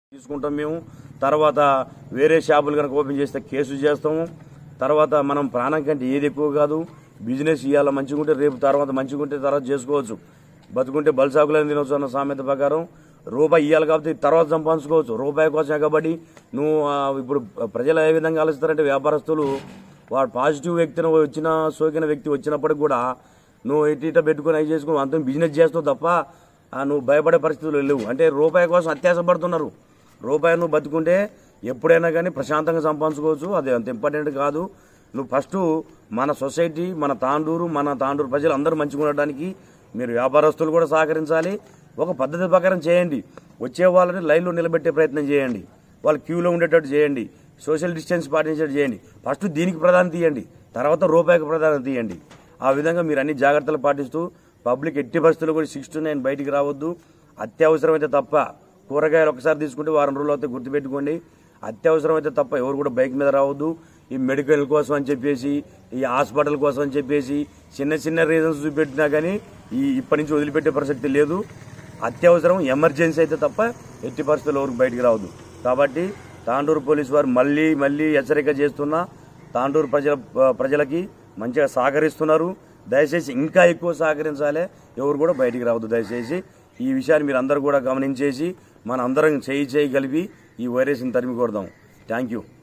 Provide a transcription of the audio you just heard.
తీసుకుంటాం మేము తర్వాత వేరే షాపులు కనుక ఓపెన్ చేస్తే కేసు చేస్తాము తర్వాత మనం ప్రాణం కంటే ఏది ఎక్కువ కాదు బిజినెస్ ఇవాళ మంచిగా ఉంటే రేపు తర్వాత మంచిగా ఉంటే తర్వాత చేసుకోవచ్చు బతుకుంటే బలిసాకులని తినవచ్చు అన్న సామెత ప్రకారం రూపాయి ఇవ్వాలి కాబట్టి తర్వాత సంపాదించుకోవచ్చు రూపాయి కోసం కాబట్టి నువ్వు ఆ, ఇప్పుడు ప్రజలు ఏ విధంగా ఆలోచిస్తారంటే వ్యాపారస్తులు వాడు పాజిటివ్ వ్యక్తిని వచ్చిన సోకిన వ్యక్తి వచ్చినప్పటికి కూడా నువ్వు ఇటు ఇట పెట్టుకుని అవి చేసుకుని అంత బిజినెస్ చేస్తావు తప్ప ఆ, నువ్వు భయపడే పరిస్థితులు లేవు అంటే రూపాయి కోసం అత్యాశ పడుతున్నారు రూపాయి నువ్వు బతుకుంటే ఎప్పుడైనా కానీ ప్రశాంతంగా సంపాదించుకోవచ్చు అది అంత ఇంపార్టెంట్ కాదు నువ్వు ఫస్ట్ మన సొసైటీ మన తాండూరు మన తాండూరు ప్రజలు అందరూ మంచిగా ఉండడానికి మీరు వ్యాపారస్తులు కూడా సహకరించాలి ఒక పద్ధతి ప్రకారం చేయండి వచ్చే వాళ్ళని లైన్లో నిలబెట్టే ప్రయత్నం చేయండి వాళ్ళు క్యూలో ఉండేటట్టు చేయండి సోషల్ డిస్టెన్స్ పాటించేటట్టు చేయండి ఫస్ట్ దీనికి ప్రాధాన్యత ఇవ్వండి తర్వాత రూపాయికి ప్రాధాన్యత ఇవ్వండి ఆ విధంగా మీరు అన్ని జాగ్రత్తలు పాటిస్తూ పబ్లిక్ ఎట్టి పరిస్థితుల్లో కూడా సిక్స్ టు నైన్ బయటికి రావద్దు అత్యవసరమైతే తప్ప కూరగాయలు ఒకసారి తీసుకుంటే వారం రోజులు అయితే గుర్తుపెట్టుకోండి అత్యవసరమైతే తప్ప ఎవరు కూడా బైక్ మీద రావద్దు ఈ మెడికల్ కోసం అని చెప్పేసి ఈ హాస్పిటల్ కోసం అని చెప్పేసి చిన్న చిన్న రీజన్స్ చూపెట్టినా కానీ ఈ ఇప్పటి నుంచి వదిలిపెట్టే ప్రసక్తి లేదు అత్యవసరం ఎమర్జెన్సీ అయితే తప్ప ఎట్టి పరిస్థితుల్లో ఎవరికి బయటికి రావద్దు కాబట్టి తాండూరు పోలీసు వారు మళ్ళీ మళ్ళీ హెచ్చరిక చేస్తున్నా తాండూరు ప్రజల ప్రజలకి మంచిగా సహకరిస్తున్నారు దయచేసి ఇంకా ఎక్కువ సహకరించాలి ఎవరు కూడా బయటికి రావద్దు దయచేసి ఈ విషయాన్ని మీరు అందరూ కూడా గమనించేసి మన అందరం చేయి చేయి కలిపి ఈ వైరస్ని తరిమి కొడదాం థ్యాంక్ యూ